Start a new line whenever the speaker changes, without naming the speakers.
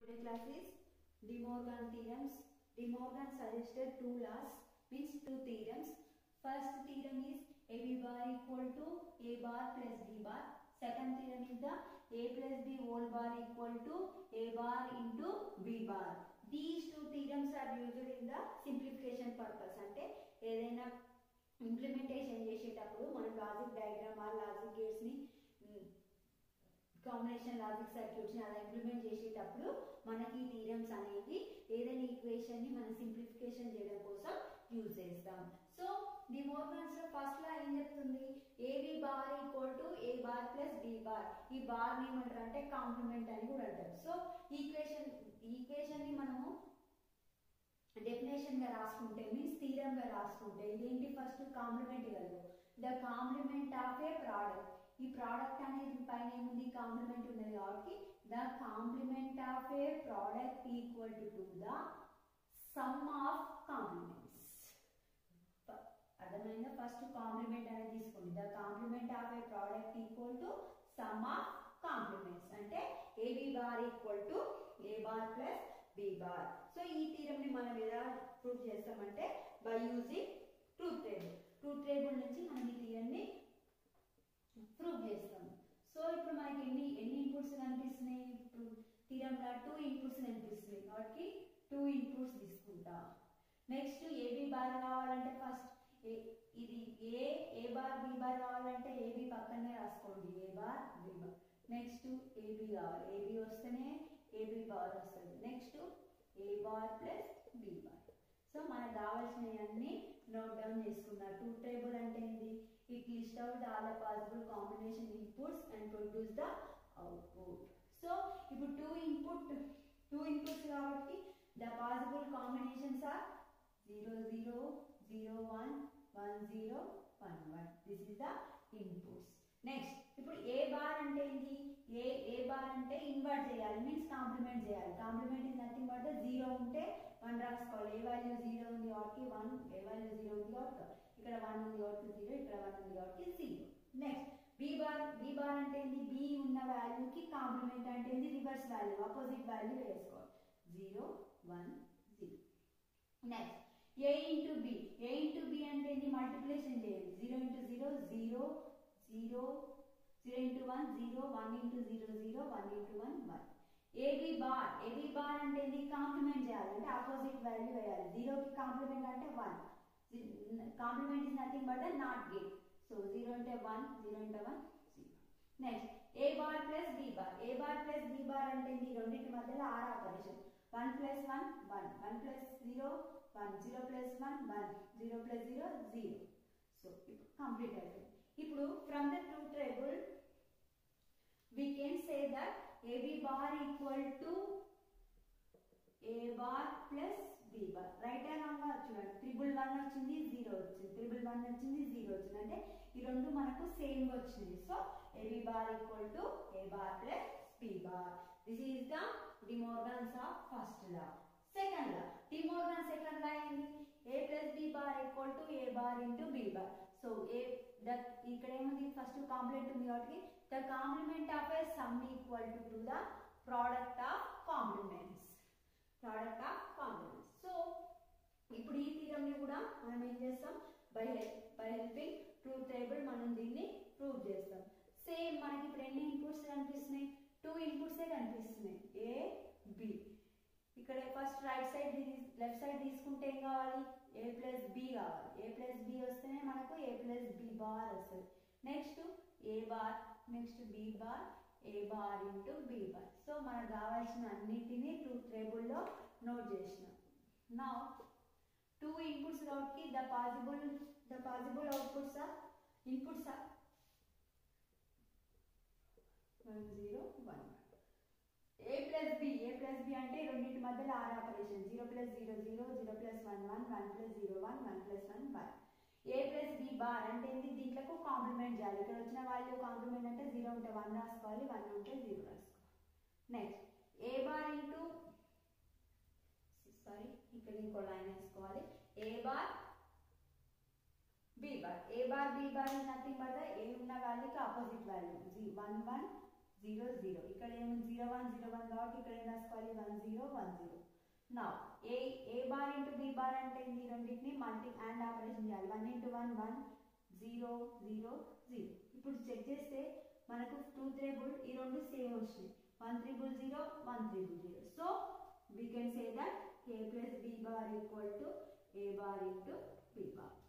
Today class is De Morgan theorems. De Morgan suggested two laws, means two theorems. First theorem is AB bar equal to A bar plus B bar. Second theorem is the A plus B whole bar equal to A bar into B bar. These two theorems are used in the simplification purpose. అంటే ఏదైనా implementation చేసేటప్పుడు మనం logic diagram ఆ logic gates ని combination logic circuits ని అలా implement చేసేటప్పుడు మనకి థీరమ్స్ అనేవి ఏదైనా ఈక్వేషన్ ని మనం సింప్లిఫికేషన్ చేయడం కోసం యూజ్ చేస్తాం సో ది మోర్గన్స్ లో ఫస్ట్ లా ఏం చెప్తుంది AB bar equal to A bar plus B bar ఈ బార్ ని ఏమంటారు అంటే కాంప్లిమెంట్ అని కూడా అంటారు సో ఈక్వేషన్ ఈక్వేషన్ ని మనము డెఫినేషన్ గా రాసుకుంటే మీన్స్ థీరం గా రాసుకుంటే ఇదేంటి ఫస్ట్ కాంప్లిమెంట్ కలదు the complement of a product ఈ ప్రోడక్ట్ అనేది పైన ఏముంది కాంప్లిమెంట్ ఉన్నది కాబట్టి the complement of a product equal to to the sum of complements అర్థమైందా ఫస్ట్ కాంప్లిమెంట్ అనేది తీసుకోండి the complement of a product equal to sum of complements అంటే AB bar equal to A bar plus B bar so ఈ theorem ని మనం ఎలా prove చేస్తామంటే by using truth table truth table నుంచి మనం ఈ థీరం ని ప్రూవ్ చేస్తాం సో ఇప్పుడు మనకి ఎన్ని ఎన్ని ఇన్పుట్స్ కనిపిస్తున్నాయి ఇప్పుడు థీరంలో టూ ఇన్పుట్స్ కనిపిస్తున్నాయి కాబట్టి టూ ఇన్పుట్స్ తీసుకుంటా నెక్స్ట్ ఏబి బార్ కావాలంటే ఫస్ట్ ఇది A A bar B bar కావాలంటే ఏబి పక్కనే రాసుకోండి A bar B bar next AB కావాలి ఏబి వస్తేనే ఏబి బార్ వస్తుంది next A bar plus B bar so మనకు కావాల్సినవన్నీ నోట్ డౌన్ చేసుకున్నా టూ టేబుల్ అంటే ఏంది it list out all the possible combination inputs and produce the output so ఇప్పుడు two input two inputs కాబట్టి the possible combinations are zero zero zero one one zero one one this is the inputs next ఇప్పుడు A bar అంటే ఏంటి A A bar అంటే invert చేయాలి means complement చేయాలి complement is nothing but zero ఉంటే one రాసుకోవాలి A value zero ఉంది కాబట్టి వన్ ఏ వాల్యూ జీరో ఉంది కాబట్టి ఇక్కడ వన్ ఉంది కాబట్టి జీరో ఇక్కడ వన్ ఉంది కాబట్టి zero next B bar B bar అంటే ఏంటి బి ఉన్న వాల్యూకి కాంప్లిమెంట్ అంటే ఏంటి రివర్స్ వాల్యూ ఆపోజిట్ వాల్యూ వేసుకోవాలి zero one zero next A into B A into B అంటే ఏంటి మల్టిప్లికేషన్ చేయాలి zero into zero zero zero zero into one zero one into zero zero one into one one AB bar AB bar అంటే ఏంటి complement చేయాలి అంటే opposite value వేయాలి జీరోకి complement అంటే one complement is nothing but not gate so zero అంటే one zero అంటే one zero next A bar plus B bar A bar plus B bar అంటే ఏంటి రెండింటి మధ్యలో OR operation one plus one one one plus zero one zero plus one one zero plus zero zero so ఇప్పుడు complete అయిపోయింది ఇప్పుడు from the true table we can say that AB bar equal to A bar plus B bar. Right and wrong చూడండి triple one వచ్చింది zero వచ్చింది triple one వచ్చింది zero వచ్చింది అంటే ఈ రెండు మనకు సేమ్ వచ్చింది so AB bar equal to A bar plus B bar this is the De Morgan's of first law second law De Morgan second law ఏంది A plus B bar equal to A bar into B bar so uh that ఇక్కడ ఏముంది first complement ఉంది కాబట్టి the complement of A sum equal to to the product of complements product of complements so ఇప్పుడు ఈ theorem ని కూడా మనం ఏం చేస్తాం by by helping truth table మనం దీన్ని ప్రూవ్ చేస్తాం సేమ్ మనకి ఇప్పుడు ఎన్ని ఇన్పుట్స్ కనిపిస్తున్నాయి టూ ఇన్పుట్స్ కనిపిస్తున్నాయి ఏ బి ఇక్కడ first right side left side తీసుకుంటే ఏం కావాలి ఏ ప్లస్ బి కావాలి ఏ ప్లస్ బి వస్తేనే మనకు ఏ ప్లస్ బి బార్ వస్తుంది next A bar next B bar A bar into B bar so మనకు కావాల్సిన అన్నిటినీ ట్రూత్ టేబుల్లో నోట్ చేసినాం నా టూ ఇన్పుట్స్ కాబట్టి the possible the possible outputs are inputs are one zero one one A plus B A plus B అంటే రెండింటి మధ్యలో OR operation zero plus zero zero zero plus one one one plus zero one one plus one one A plus B bar అంటే ఏంటి దీంట్లకు complement చేయాలి ఇక్కడ వచ్చిన value complement అంటే జీరో ఉంటే వన్ రాసుకోవాలి వన్ ఉంటే జీరో రాసుకోవాలి next A bar into sorry ఇక్కడ ఇంకో లైన్ వేసుకోవాలి A bar B bar A bar B bar is nothing but A ఉన్న వాల్యూకి opposite value one one zero zero ఇక్కడ ఏముంది జీరో వన్ జీరో వన్ కాబట్టి ఇక్కడ ఏం రాసుకోవాలి వన్ జీరో వన్ జీరో నా A A bar into B bar అంటే ఏంటి రెండింటిని మల్టీ అండ్ ఆపరేషన్ చేయాలి one into one one zero zero zero ఇప్పుడు చెక్ చేస్తే మనకు టూ త్రిబుల్ ఈ రెండు సేమ్ వచ్చినాయి one triple zero one triple zero so we can say that A plus B bar equal to A bar into B bar